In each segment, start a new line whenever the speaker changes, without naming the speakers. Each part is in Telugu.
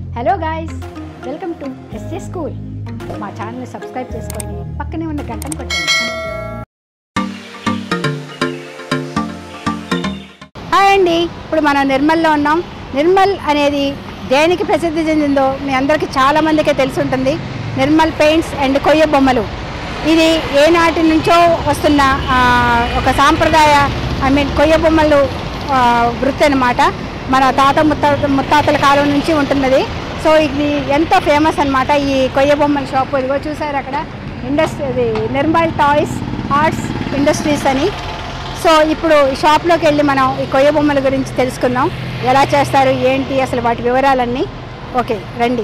Hello guys welcome to SA school మా ఛానల్ని సబ్స్క్రైబ్ చేసుకొని పక్కనే ఉన్న గంటను కొట్టండి హాయ్ అండి ఇప్పుడు మనం నిర్మల్లో ఉన్నాం నిర్మల్ అనేది దేనికి ప్రసిద్ధి చెందిందో మీ అందరికీ చాలామందికే తెలిసి ఉంటుంది నిర్మల్ పెయింట్స్ అండ్ కొయ్య బొమ్మలు ఇది ఏనాటి నుంచో వస్తున్న ఆ, ఒక సాంప్రదాయ ఐ మీన్ కొయ్య బొమ్మలు ఆ, వృత్తి అనమాట మన తాత ముత్తాత ముత్తాతల కాలం నుంచి ఉంటున్నది సో ఇది ఎంతో ఫేమస్ అన్నమాట ఈ కొయ్య బొమ్మల షాప్ ఇదిగో చూసారు అక్కడ ఇండస్ట్రీ ఇది నిర్మల్ టాయ్స్ ఆర్ట్స్ ఇండస్ట్రీస్ అని సో ఇప్పుడు ఈ షాప్లోకి వెళ్ళి మనం ఈ కొయ్య బొమ్మల గురించి తెలుసుకుందాం ఎలా చేస్తారు ఏంటి అసలు వాటి వివరాలన్నీ ఓకే రండి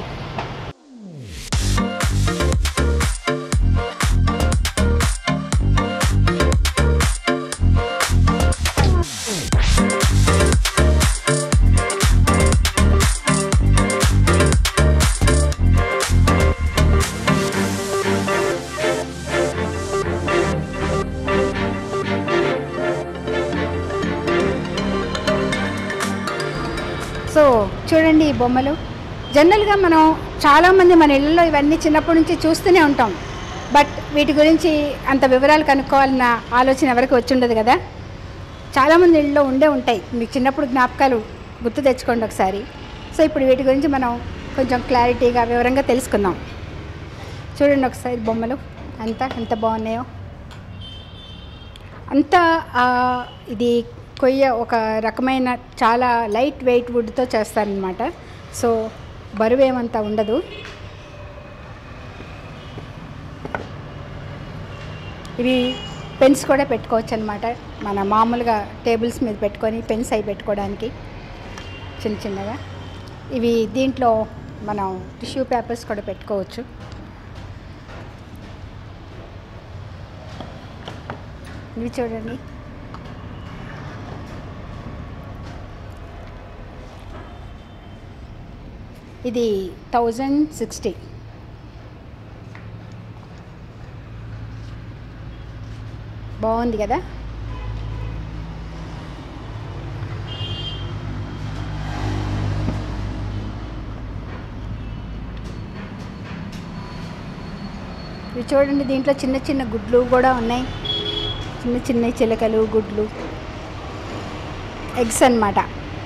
సో చూడండి ఈ బొమ్మలు జనరల్గా మనం చాలామంది మన ఇళ్ళలో ఇవన్నీ చిన్నప్పటి నుంచి చూస్తూనే ఉంటాం బట్ వీటి గురించి అంత వివరాలు కనుక్కోవాలన్న ఆలోచన ఎవరికి వచ్చి ఉండదు కదా చాలామంది ఇళ్ళలో ఉండే ఉంటాయి మీకు చిన్నప్పుడు జ్ఞాపకాలు గుర్తు తెచ్చుకోండి ఒకసారి సో ఇప్పుడు వీటి గురించి మనం కొంచెం క్లారిటీగా వివరంగా తెలుసుకుందాం చూడండి ఒకసారి బొమ్మలు అంతా ఎంత బాగున్నాయో అంతా ఆ, ఇది కొయ్య ఒక రకమైన చాలా లైట్ వెయిట్ వుడ్తో చేస్తారనమాట సో బరువు ఏమంతా ఉండదు ఇవి పెన్స్ కూడా పెట్టుకోవచ్చు అనమాట మన మామూలుగా టేబుల్స్ మీద పెట్టుకొని పెన్స్ అవి పెట్టుకోవడానికి చిన్న చిన్నగా ఇవి దీంట్లో మనం టిష్యూ పేపర్స్ కూడా పెట్టుకోవచ్చు ఇవి చూడండి ఇది థౌజండ్ సిక్స్టీ బాగుంది కదా ఇవి చూడండి దీంట్లో చిన్న చిన్న గుడ్లు కూడా ఉన్నాయి చిన్న చిన్న చిలకలు గుడ్లు ఎగ్స్ అన్నమాట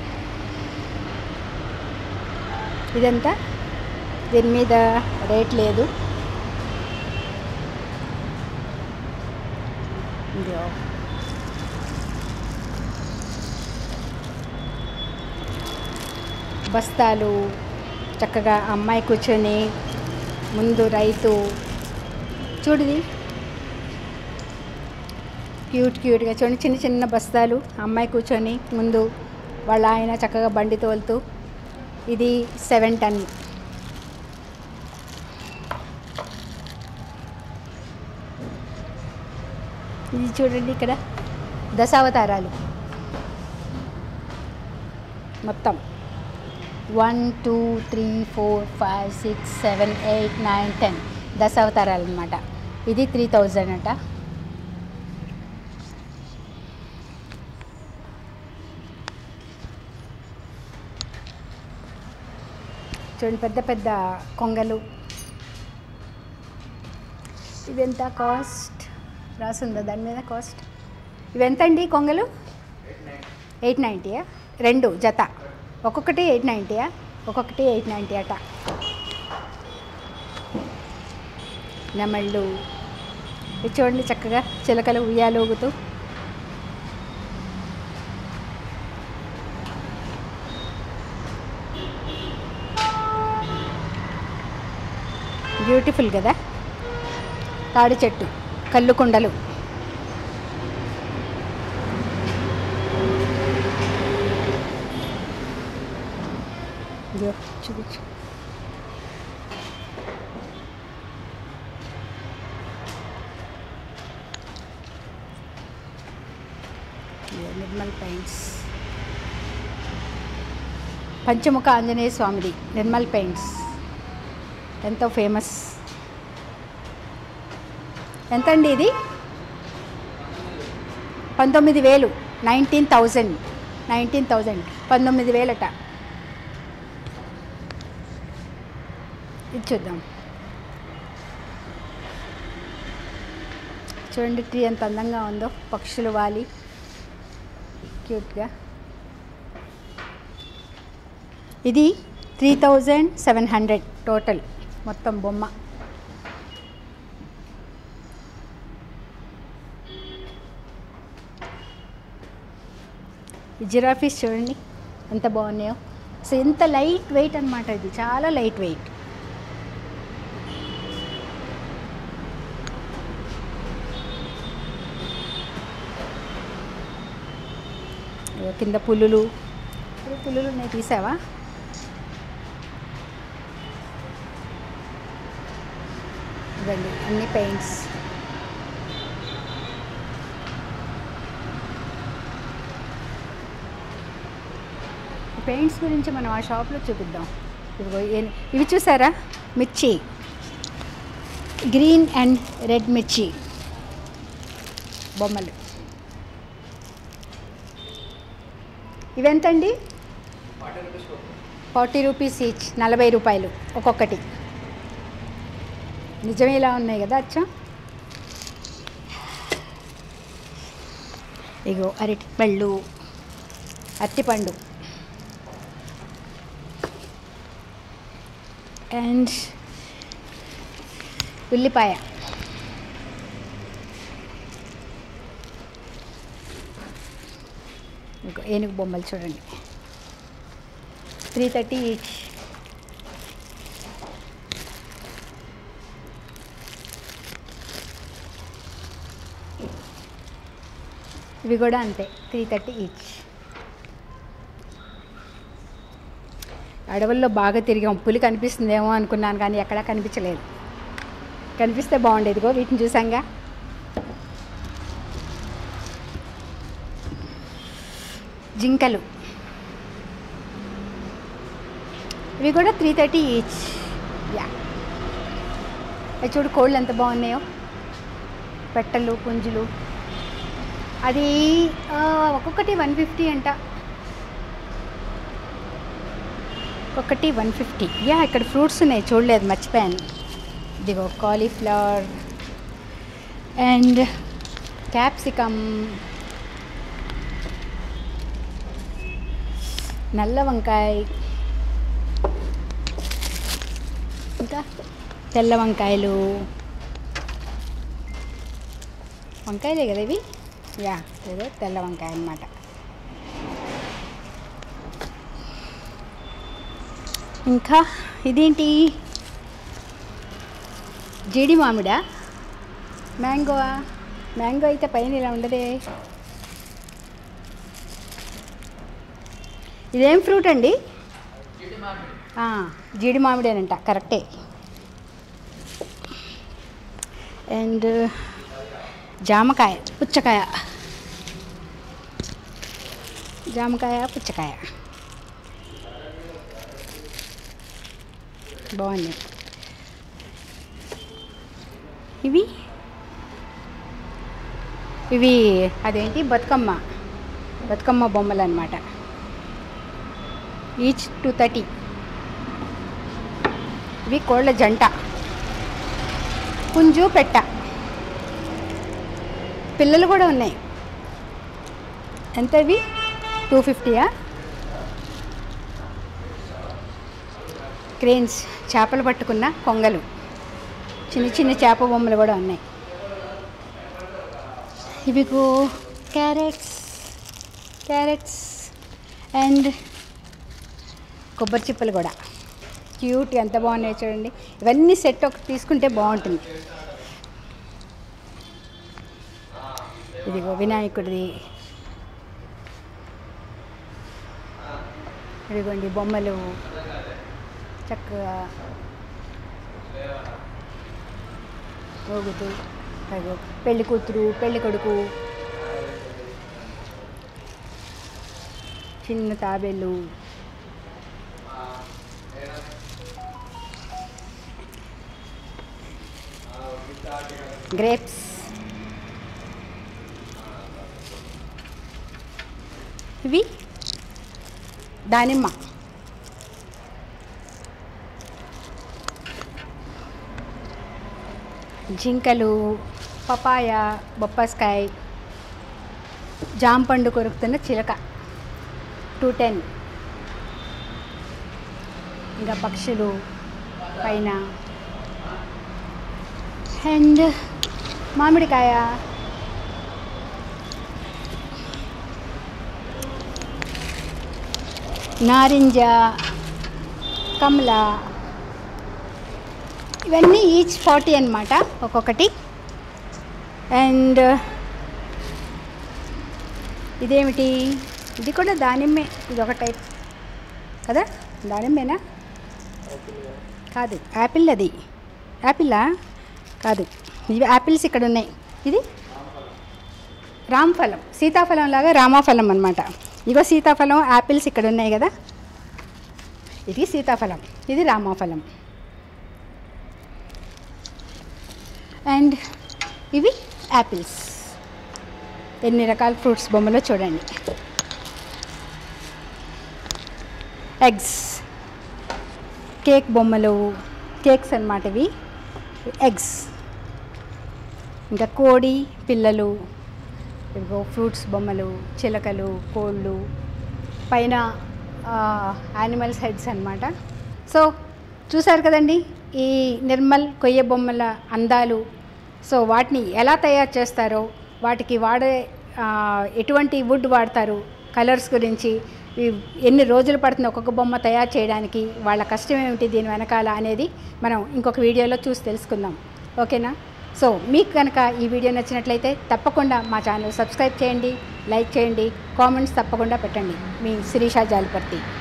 ఇదంతా దీని మీద రేట్ లేదు ఇదిగో. బస్తాలు చక్కగా అమ్మాయి కూర్చొని ముందు రైతు చూడిది క్యూట్ క్యూట్గా చూడండి చిన్న చిన్న బస్తాలు అమ్మాయి కూర్చొని ముందు వాళ్ళ ఆయన చక్కగా బండి తోలుతూ ఇది సెవెన్ టన్ ఇది చూడండి ఇక్కడ దశావతారాలు మొత్తం one two three four five six seven eight nine ten దశావతారాలు అనమాట ఇది త్రీ థౌజండ్ అట చూడండి పెద్ద పెద్ద కొంగలు ఇవెంత కాస్ట్ రాసుందా దాని మీద కాస్ట్ ఇవెంత అండి కొంగలు ఎయిట్ నైంటీయా రెండు జత ఒక్కొక్కటి ఎయిట్ నైంటీయా ఒక్కొక్కటి ఎయిట్ నైంటీ అట నెమళ్ళు ఇది చూడండి చక్కగా చిలకలు ఉయ్యాలూగుతూ బ్యూటిఫుల్ కదా తాడి చెట్టు కళ్ళు కుండలు ఇదిగో చూపించు ఇదిగో నిర్మల్ పెయింట్స్ పంచముఖ ఆంజనేయ స్వామిది నిర్మల్ పెయింట్స్ ఎంతో ఫేమస్ ఎంత అండి ఇది పంతొమ్మిది వేలు నైన్టీన్ థౌజండ్ నైన్టీన్ థౌజండ్ పంతొమ్మిది వేలట ఇది చూద్దాం చూడండి ట్రీ ఎంత అందంగా ఉందో పక్షులు వాలి క్యూట్గా ఇది three thousand seven hundred total మొత్తం బొమ్మ ఈ జిరాఫీస్ చూడండి ఎంత బాగున్నాయో సో ఎంత లైట్ వెయిట్ అనమాట ఇది చాలా లైట్ వెయిట్ ఇదిగో కింద పుల్లులు ఇప్పుడు పుల్లులు ఉన్నాయి తీసావా ఇవ్వండి అన్ని పెయింట్స్ ఈ పెయింట్స్ గురించి మనం ఆ షాప్లో చూపిద్దాం ఇదిగో ఏ- ఇవి చూసారా మిర్చి గ్రీన్ అండ్ రెడ్ మిర్చి బొమ్మలు ఇవెంతండి ఫార్టీ రూపీస్ ఈచ్ నలభై రూపాయలు ఒక్కొక్కటి నిజమే ఇలా ఉన్నాయి కదా అచ్చా ఇగో అరటి పళ్ళు అరటిపండు అండ్ ఉల్లిపాయ ఇంకో ఏనుగు బొమ్మలు చూడండి త్రీ థర్టీ ఈచ్ ఇవి కూడా అంతే త్రీ థర్టీ ఈచ్ అడవుల్లో బాగా తిరిగాం పులి కనిపిస్తుందేమో అనుకున్నాను కానీ ఎక్కడా కనిపించలేదు కనిపిస్తే బాగుండేదిగో వీటిని చూసాంగా జింకలు ఇవి కూడా త్రీ థర్టీ ఈచ్ యా అవి చూడు కోళ్ళు ఎంత బాగున్నాయో పెట్టలు పుంజులు అది ఆ, ఒక్కొక్కటి వన్ ఫిఫ్టీ అంట ఒక్కొక్కటి వన్ ఫిఫ్టీ యా ఇక్కడ ఫ్రూట్స్ ఉన్నాయి చూడలేదు మర్చిపోయాను ఇదిగో కాలీఫ్లవర్ అండ్ క్యాప్సికమ్ నల్ల వంకాయ ఇంకా తెల్ల వంకాయలు వంకాయలే కదా ఇవి యా ఏదో తెల్ల వంకాయ అన్నమాట ఇంకా ఇదేంటి జీడి మామిడా మ్యాంగోవా మ్యాంగో అయితే పైన ఇలా ఉండదే ఇదేం ఫ్రూట్ అండి ఆ, జీడి మామిడేనంట కరెక్టే అండ్ జామకాయ పుచ్చకాయ జామకాయ పుచ్చకాయ బాగుంది ఇవి ఇవి అదేంటి బతుకమ్మ బతుకమ్మ బొమ్మలు అనమాట ఈచ్ టూ థర్టీ ఇవి కోళ్ళ జంట పుంజు పెట్ట పిల్లలు కూడా ఉన్నాయి ఎంత ఇవి టూ ఫిఫ్టీయా క్రేన్స్ చేపలు పట్టుకున్న కొంగలు చిన్న చిన్న చేప బొమ్మలు కూడా ఉన్నాయి ఇవి క్యారెట్స్ క్యారెట్స్ అండ్ కొబ్బరి చిప్పలు కూడా క్యూట్ ఎంత బాగున్నాయి చూడండి ఇవన్నీ సెట్ ఒకటి తీసుకుంటే బాగుంటుంది ఇదిగో వినాయకుడిది ఇదిగోండి బొమ్మలు చక్కగా ఊగుతూ అదిగో పెళ్లి కూతురు పెళ్లి కొడుకు చిన్న తాబేలు గ్రేప్స్ ఇవి దానిమ్మ జింకలు పపాయ బొప్పాస్కాయ్ జాంపండు కొరుకుతున్న చిలక టూ టెన్ ఇంకా పక్షులు పైన అండ్ మామిడికాయ నారింజ కమల ఇవన్నీ ఈచ్ ఫార్టీ అనమాట ఒక్కొక్కటి అండ్ ఇదేమిటి ఇది కూడా దానిమ్మే ఇది ఒక టైప్ కదా దానిమ్మేనా కాదు యాపిల్ అది యాపిలా కాదు ఇవి యాపిల్స్ ఇక్కడ ఉన్నాయి ఇది రామఫలం సీతాఫలం లాగా రామాఫలం అనమాట ఇగో సీతాఫలం యాపిల్స్ ఇక్కడ ఉన్నాయి కదా ఇది సీతాఫలం ఇది రామాఫలం అండ్ ఇవి యాపిల్స్ ఎన్ని రకాల ఫ్రూట్స్ బొమ్మలో చూడండి ఎగ్స్ కేక్ బొమ్మలు కేక్స్ అన్నమాట ఇవి ఎగ్స్ ఇంకా కోడి పిల్లలు ఇదిగో ఫ్రూట్స్ బొమ్మలు చిలకలు కోళ్ళు పైన యానిమల్స్ హెడ్స్ అన్నమాట సో చూసారు కదండి ఈ నిర్మల్ కొయ్య బొమ్మల అందాలు సో వాటిని ఎలా తయారు చేస్తారో వాటికి వాడే ఆ, ఎటువంటి వుడ్ వాడతారు కలర్స్ గురించి ఈ ఎన్ని రోజులు పడుతుంది ఒక్కొక్క బొమ్మ తయారు చేయడానికి వాళ్ళ కష్టం ఏమిటి దీని వెనకాల అనేది మనం ఇంకొక వీడియోలో చూసి తెలుసుకుందాం ఓకేనా సో మీకు కనుక ఈ వీడియో నచ్చినట్లయితే తప్పకుండా మా ఛానల్ సబ్స్క్రైబ్ చేయండి లైక్ చేయండి కామెంట్స్ తప్పకుండా పెట్టండి మీ శిరీష జాలిపర్తి